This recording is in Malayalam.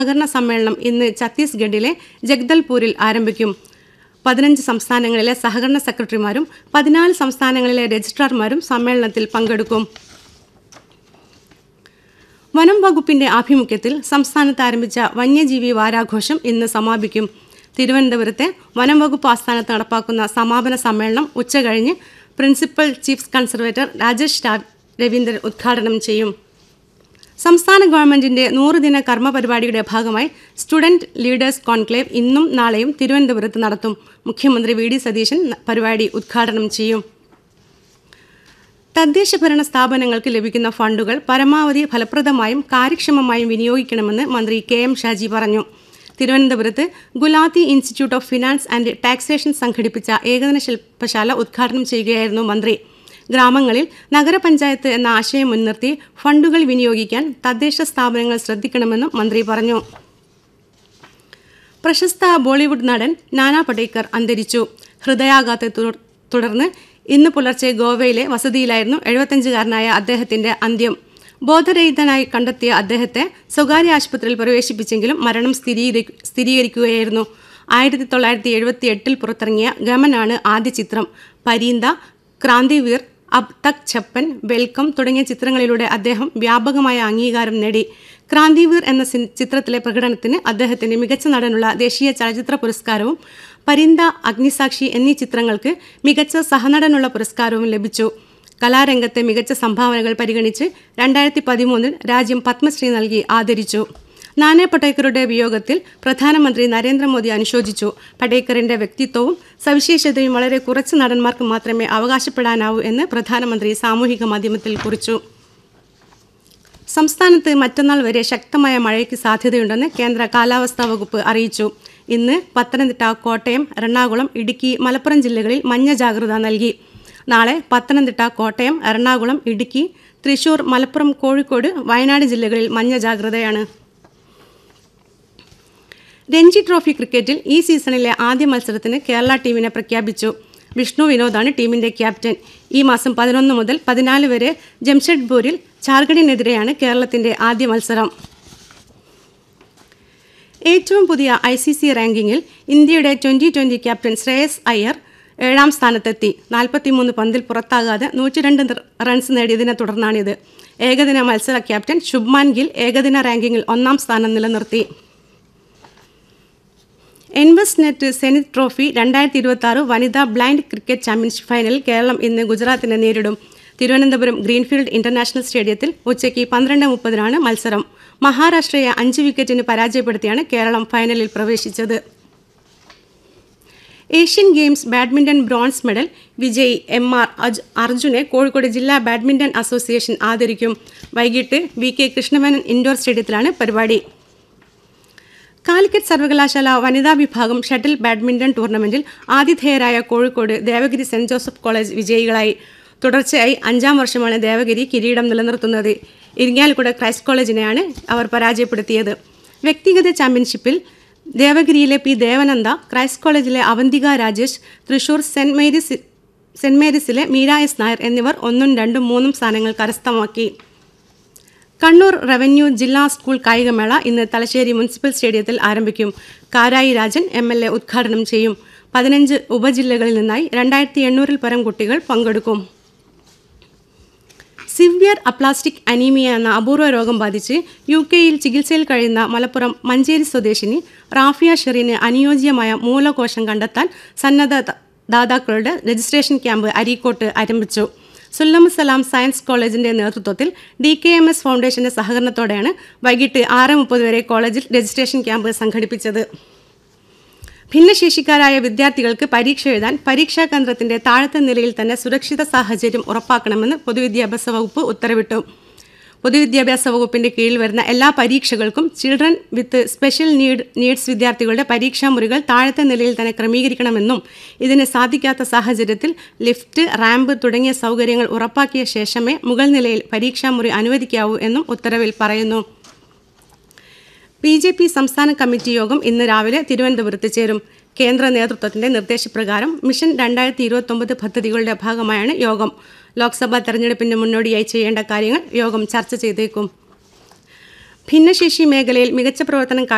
സഹകരണ സമ്മേളനം ഇന്ന് ഛത്തീസ്ഗഡിലെ ജഗ്ദൽപൂരിൽ ആരംഭിക്കും പതിനഞ്ച് സംസ്ഥാനങ്ങളിലെ സഹകരണ സെക്രട്ടറിമാരും പതിനാല് സംസ്ഥാനങ്ങളിലെ രജിസ്ട്രാർമാരും സമ്മേളനത്തിൽ പങ്കെടുക്കും വനം വകുപ്പിന്റെ ആഭിമുഖ്യത്തിൽ സംസ്ഥാനത്ത് ആരംഭിച്ച വന്യജീവി വാരാഘോഷം ഇന്ന് സമാപിക്കും തിരുവനന്തപുരത്തെ വനം വകുപ്പ് ആസ്ഥാനത്ത് നടപ്പാക്കുന്ന സമാപന സമ്മേളനം ഉച്ചകഴിഞ്ഞ് പ്രിൻസിപ്പൽ ചീഫ് കൺസർവേറ്റർ രാജേഷ് രാ- രവീന്ദ്രൻ ഉദ്ഘാടനം ചെയ്യും സംസ്ഥാന ഗവൺമെന്റിന്റെ നൂറുദിന കർമ്മ പരിപാടിയുടെ ഭാഗമായി സ്റ്റുഡന്റ് ലീഡേഴ്സ് കോൺക്ലേവ് ഇന്നും നാളെയും തിരുവനന്തപുരത്ത് നടത്തും മുഖ്യമന്ത്രി വി ഡി സതീശൻ ന- പരിപാടി ഉദ്ഘാടനം ചെയ്യും തദ്ദേശ ഭരണ സ്ഥാപനങ്ങൾക്ക് ലഭിക്കുന്ന ഫണ്ടുകൾ പരമാവധി ഫലപ്രദമായും കാര്യക്ഷമമായും വിനിയോഗിക്കണമെന്ന് മന്ത്രി കെ എം ഷാജി പറഞ്ഞു തിരുവനന്തപുരത്ത് Gulati institute of finance and taxation സംഘടിപ്പിച്ച ഏകദിന ശില്പശാല ഉദ്ഘാടനം ചെയ്യുകയായിരുന്നു മന്ത്രി ഗ്രാമങ്ങളിൽ നഗരപഞ്ചായത്ത് എന്ന ആശയം മുൻനിർത്തി ഫണ്ടുകൾ വിനിയോഗിക്കാൻ തദ്ദേശ സ്ഥാപനങ്ങൾ ശ്രദ്ധിക്കണമെന്നും മന്ത്രി പറഞ്ഞു പ്രശസ്ത ബോളിവുഡ് നടൻ നാനാ പടേക്കർ അന്തരിച്ചു ഹൃദയാഘാതത്തെ തുടർ- തുടർന്ന് ഇന്ന് പുലർച്ചെ ഗോവയിലെ വസതിയിലായിരുന്നു എഴുപത്തഞ്ചുകാരനായ അദ്ദേഹത്തിന്റെ അന്ത്യം ബോധരഹിതനായി കണ്ടെത്തിയ അദ്ദേഹത്തെ സ്വകാര്യ ആശുപത്രിയിൽ പ്രവേശിപ്പിച്ചെങ്കിലും മരണം സ്ഥിരീകരി- സ്ഥിരീകരിക്കുകയായിരുന്നു ആയിരത്തി തൊള്ളായിരത്തി എഴുപത്തി എട്ടിൽ പുറത്തിറങ്ങിയ ഗമനാണ് ആദ്യ ചിത്രം പരീന്ത ക്രാന്തിവീർ അബ് തക് ഛപ്പൻ വെൽക്കം തുടങ്ങിയ ചിത്രങ്ങളിലൂടെ അദ്ദേഹം വ്യാപകമായ അംഗീകാരം നേടി ക്രാന്തിവീർ എന്ന സി- ചിത്രത്തിലെ പ്രകടനത്തിന് അദ്ദേഹത്തിന് മികച്ച നടനുള്ള ദേശീയ ചലച്ചിത്ര പുരസ്കാരവും പരിന്ത അഗ്നിസാക്ഷി എന്നീ ചിത്രങ്ങൾക്ക് മികച്ച സഹനടനുള്ള പുരസ്കാരവും ലഭിച്ചു കലാരംഗത്തെ മികച്ച സംഭാവനകൾ പരിഗണിച്ച് രണ്ടായിരത്തി പതിമൂന്നിൽ രാജ്യം പത്മശ്രീ നൽകി ആദരിച്ചു നാനാ പടേക്കറുടെ വിയോഗത്തിൽ പ്രധാനമന്ത്രി നരേന്ദ്രമോദി അനുശോചിച്ചു പടേക്കറിന്റെ വ്യക്തിത്വവും സവിശേഷതയും വളരെ കുറച്ച് നടന്മാർക്ക് മാത്രമേ അവകാശപ്പെടാനാവൂ എന്ന് പ്രധാനമന്ത്രി സാമൂഹിക മാധ്യമത്തിൽ കുറിച്ചു സംസ്ഥാനത്ത് മറ്റന്നാൾ വരെ ശക്തമായ മഴയ്ക്ക് സാധ്യതയുണ്ടെന്ന് കേന്ദ്ര കാലാവസ്ഥാ വകുപ്പ് അറിയിച്ചു ഇന്ന് പത്തനംതിട്ട കോട്ടയം എറണാകുളം ഇടുക്കി മലപ്പുറം ജില്ലകളിൽ മഞ്ഞ ജാഗ്രത നൽകി നാളെ പത്തനംതിട്ട കോട്ടയം എറണാകുളം ഇടുക്കി തൃശൂർ മലപ്പുറം കോഴിക്കോട് വയനാട് ജില്ലകളിൽ മഞ്ഞ ജാഗ്രതയാണ് രഞ്ജി ട്രോഫി ക്രിക്കറ്റിൽ ഈ സീസണിലെ ആദ്യ മത്സരത്തിന് കേരള ടീമിനെ പ്രഖ്യാപിച്ചു വിഷ്ണു വിനോദാണ് ടീമിന്റെ ക്യാപ്റ്റൻ ഈ മാസം പതിനൊന്ന് മുതൽ പതിനാല് വരെ ജംഷഡ്പൂരിൽ ഝാർഖണ്ഡിനെതിരെയാണ് കേരളത്തിന്റെ ആദ്യ മത്സരം ഏറ്റവും പുതിയ ഐ സി സി റാങ്കിങ്ങിൽ ഇന്ത്യയുടെ twenty twenty captain Shreyas Iyer ഏഴാം സ്ഥാനത്തെത്തി നാൽപ്പത്തിമൂന്ന് പന്തിൽ പുറത്താകാതെ നൂറ്റിരണ്ട് റൺസ് നേടിയതിനെ തുടർന്നാണിത് ഏകദിന മത്സര ക്യാപ്റ്റൻ ശുഭ്മാൻ ഗിൽ ഏകദിന റാങ്കിങ്ങിൽ ഒന്നാം സ്ഥാനം നിലനിർത്തി എൻവെസ്റ്റ് നെറ്റ് സെനിത് ട്രോഫി രണ്ടായിരത്തി ഇരുപത്തി ആറ് വനിതാ ബ്ലൈൻഡ് ക്രിക്കറ്റ് ചാമ്പ്യൻഷിപ്പ് ഫൈനലിൽ കേരളം ഇന്ന് ഗുജറാത്തിനെ നേരിടും തിരുവനന്തപുരം ഗ്രീൻഫീൽഡ് ഇന്റർനാഷണൽ സ്റ്റേഡിയത്തിൽ ഉച്ചയ്ക്ക് പന്ത്രണ്ട് മുപ്പതിനാണ് മത്സരം മഹാരാഷ്ട്രയെ അഞ്ച് വിക്കറ്റിന് പരാജയപ്പെടുത്തിയാണ് കേരളം ഫൈനലിൽ പ്രവേശിച്ചത് Asian games badminton bronze medal വിജയി എം ആർ അജ് അർജുനെ കോഴിക്കോട് ജില്ലാ ബാഡ്മിന്റൺ അസോസിയേഷൻ ആദരിക്കും വൈകിട്ട് വി കെ കൃഷ്ണമേനൻ ഇൻഡോർ സ്റ്റേഡിയത്തിലാണ് പരിപാടി കാലിക്കറ്റ് സർവകലാശാല വനിതാ വിഭാഗം ഷട്ടിൽ ബാഡ്മിന്റൺ ടൂർണമെന്റിൽ ആതിഥേയരായ കോഴിക്കോട് ദേവഗിരി സെന്റ് ജോസഫ് കോളേജ് വിജയികളായി തുടർച്ചയായി അഞ്ചാം വർഷമാണ് ദേവഗിരി കിരീടം നിലനിർത്തുന്നത് ഇരിങ്ങാലക്കുട ക്രൈസ്റ്റ് കോളേജിനെയാണ് അവർ പരാജയപ്പെടുത്തിയത് വ്യക്തിഗത ചാമ്പ്യൻഷിപ്പിൽ ദേവഗിരിയിലെ പി ദേവനന്ദ ക്രൈസ്റ്റ് കോളേജിലെ Avanthika Rajesh Thrissur saint Mary's saint മേരീസിലെ മീര എസ് നായർ എന്നിവർ ഒന്നും രണ്ടും മൂന്നും സ്ഥാനങ്ങൾ കരസ്ഥമാക്കി കണ്ണൂർ റവന്യൂ ജില്ലാ സ്കൂൾ കായികമേള ഇന്ന് തലശ്ശേരി മുനിസിപ്പൽ സ്റ്റേഡിയത്തിൽ ആരംഭിക്കും Karayi Rajan M L A ഉദ്ഘാടനം ചെയ്യും പതിനഞ്ച് ഉപജില്ലകളിൽ നിന്നായി രണ്ടായിരത്തി എണ്ണൂറിൽ പരം കുട്ടികൾ പങ്കെടുക്കും സിവിയർ അപ്ലാസ്റ്റിക് അനീമിയ എന്ന അപൂർവ രോഗം ബാധിച്ച് യു കെയിൽ ചികിത്സയിൽ കഴിയുന്ന മലപ്പുറം മഞ്ചേരി സ്വദേശിനി റാഫിയ ഷെറിന് അനുയോജ്യമായ മൂലകോശം കണ്ടെത്താൻ സന്നദ്ധ ദ- ദാതാക്കളുടെ രജിസ്ട്രേഷൻ ക്യാമ്പ് അരീക്കോട്ട് ആരംഭിച്ചു സുല്ലമുസലാം സയൻസ് കോളേജിന്റെ നേതൃത്വത്തിൽ ഡി കെ എം എസ് ഫൗണ്ടേഷന്റെ സഹകരണത്തോടെയാണ് വൈകിട്ട് ആറ് മുപ്പത് വരെ കോളേജിൽ രജിസ്ട്രേഷൻ ക്യാമ്പ് സംഘടിപ്പിച്ചത് ഭിന്നശേഷിക്കാരായ വിദ്യാർത്ഥികൾക്ക് പരീക്ഷ എഴുതാൻ പരീക്ഷാ കേന്ദ്രത്തിന്റെ താഴത്തെ നിലയിൽ തന്നെ സുരക്ഷിത സാഹചര്യം ഉറപ്പാക്കണമെന്ന് പൊതുവിദ്യാഭ്യാസ വകുപ്പ് ഉത്തരവിട്ടു പൊതുവിദ്യാഭ്യാസ വകുപ്പിന്റെ കീഴിൽ വരുന്ന എല്ലാ പരീക്ഷകൾക്കും children with special need needs വിദ്യാർത്ഥികളുടെ പരീക്ഷാ മുറികൾ താഴത്തെ നിലയിൽ തന്നെ ക്രമീകരിക്കണമെന്നും ഇതിന് സാധിക്കാത്ത സാഹചര്യത്തിൽ ലിഫ്റ്റ് റാമ്പ് തുടങ്ങിയ സൗകര്യങ്ങൾ ഉറപ്പാക്കിയ ശേഷമേ മുകൾ നിലയിൽ പരീക്ഷാ മുറി അനുവദിക്കാവൂ എന്നും ഉത്തരവിൽ പറയുന്നു ബി ജെ പി സംസ്ഥാന കമ്മിറ്റി യോഗം ഇന്ന് രാവിലെ തിരുവനന്തപുരത്ത് ചേരും കേന്ദ്ര നേതൃത്വത്തിന്റെ നിർദ്ദേശപ്രകാരം മിഷൻ രണ്ടായിരത്തി ഇരുപത്തൊമ്പത് പദ്ധതികളുടെ ഭാഗമായാണ് യോഗം ലോക്സഭാ തെരഞ്ഞെടുപ്പിന് മുന്നോടിയായി ചെയ്യേണ്ട കാര്യങ്ങൾ യോഗം ചർച്ച ചെയ്തേക്കും ഭിന്നശേഷി മേഖലയിൽ മികച്ച പ്രവർത്തനം കാ